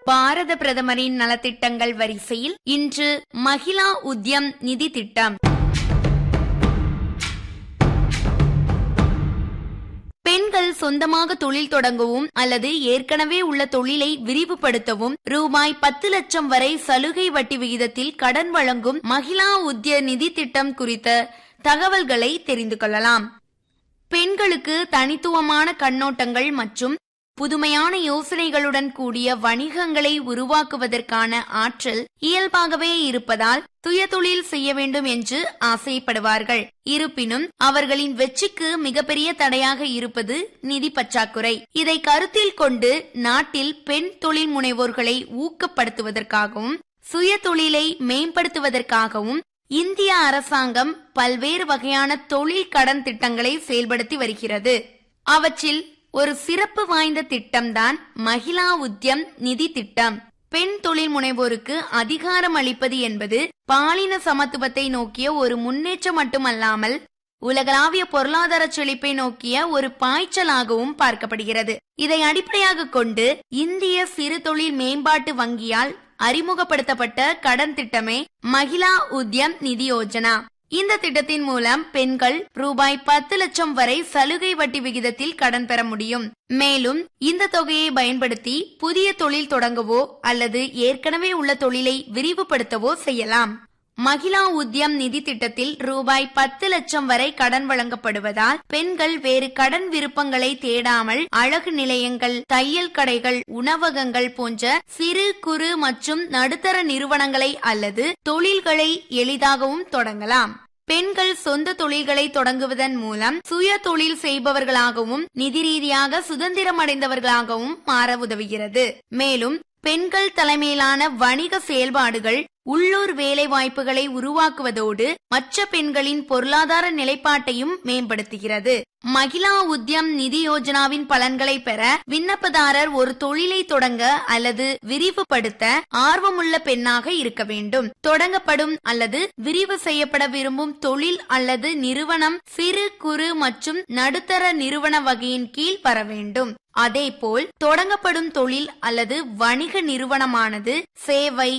பாரத பிரதமரின் நலத்திட்டங்கள் வரிசையில் இன்று மகிழா உத்யம் நிதி திட்டம் பெண்கள் சொந்தமாக தொழில் தொடங்கவும் அல்லது ஏற்கனவே உள்ள தொழிலை விரிவுபடுத்தவும் ரூபாய் பத்து லட்சம் வரை சலுகை வட்டி விகிதத்தில் கடன் வழங்கும் மகிழா உத்ய நிதி திட்டம் குறித்த தகவல்களை தெரிந்து கொள்ளலாம் பெண்களுக்கு தனித்துவமான கண்ணோட்டங்கள் மற்றும் புதுமையான யோசனைகளுடன் கூடிய வணிகங்களை உருவாக்குவதற்கான ஆற்றல் இயல்பாகவே இருப்பதால் சுயதொழில் செய்ய வேண்டும் என்று ஆசைப்படுவார்கள் இருப்பினும் அவர்களின் வெற்றிக்கு மிகப்பெரிய தடையாக இருப்பது நிதி பற்றாக்குறை இதை கருத்தில் கொண்டு நாட்டில் பெண் தொழில் முனைவோர்களை ஊக்கப்படுத்துவதற்காகவும் சுயதொழிலை மேம்படுத்துவதற்காகவும் இந்திய அரசாங்கம் பல்வேறு வகையான தொழில் கடன் திட்டங்களை செயல்படுத்தி வருகிறது அவற்றில் ஒரு சிறப்பு வாய்ந்த திட்டம்தான் மகிழா உத்யம் நிதி திட்டம் பெண் தொழில் முனைவோருக்கு அதிகாரம் அளிப்பது என்பது பாலின சமத்துவத்தை நோக்கிய ஒரு முன்னேற்றம் மட்டுமல்லாமல் உலகளாவிய பொருளாதார செழிப்பை நோக்கிய ஒரு பாய்ச்சலாகவும் பார்க்கப்படுகிறது இதை அடிப்படையாக கொண்டு இந்திய சிறு தொழில் மேம்பாட்டு வங்கியால் அறிமுகப்படுத்தப்பட்ட கடன் திட்டமே மகிழா உத்யம் நிதி யோஜனா இந்த திட்டத்தின் மூலம் பெண்கள் ரூபாய் பத்து லட்சம் வரை சலுகை வட்டி விகிதத்தில் கடன் பெற முடியும் மேலும் இந்த தொகையை பயன்படுத்தி புதிய தொழில் தொடங்கவோ அல்லது ஏற்கனவே உள்ள தொழிலை விரிவுபடுத்தவோ செய்யலாம் மகிழா உத்யம் நிதி திட்டத்தில் ரூபாய் பத்து லட்சம் வரை கடன் வழங்கப்படுவதால் பெண்கள் வேறு கடன் விருப்பங்களை தேடாமல் அழகு நிலையங்கள் தையல் கடைகள் உணவகங்கள் போன்ற சிறு குறு மற்றும் நடுத்தர நிறுவனங்களை அல்லது தொழில்களை எளிதாகவும் தொடங்கலாம் பெண்கள் சொந்த தொழில்களை தொடங்குவதன் மூலம் சுய தொழில் செய்பவர்களாகவும் நிதி ரீதியாக சுதந்திரம் அடைந்தவர்களாகவும் மாற உதவுகிறது மேலும் பெண்கள் தலைமையிலான வணிக செயல்பாடுகள் உள்ளூர் வேலை வாய்ப்புகளை உருவாக்குவதோடு மற்ற பெண்களின் பொருளாதார நிலைப்பாட்டையும் மேம்படுத்துகிறது மகிழா உத்யம் நிதி யோஜனாவின் பலன்களை பெற விண்ணப்பதாரர் ஒரு தொழிலை தொடங்க அல்லது விரிவுபடுத்த ஆர்வமுள்ள பெண்ணாக இருக்க வேண்டும் தொடங்கப்படும் அல்லது விரிவு செய்யப்பட விரும்பும் தொழில் அல்லது நிறுவனம் சிறு குறு மற்றும் நடுத்தர நிறுவன வகையின் கீழ் வர வேண்டும் அதேபோல் தொடங்கப்படும் தொழில் அல்லது வணிக நிறுவனமானது சேவை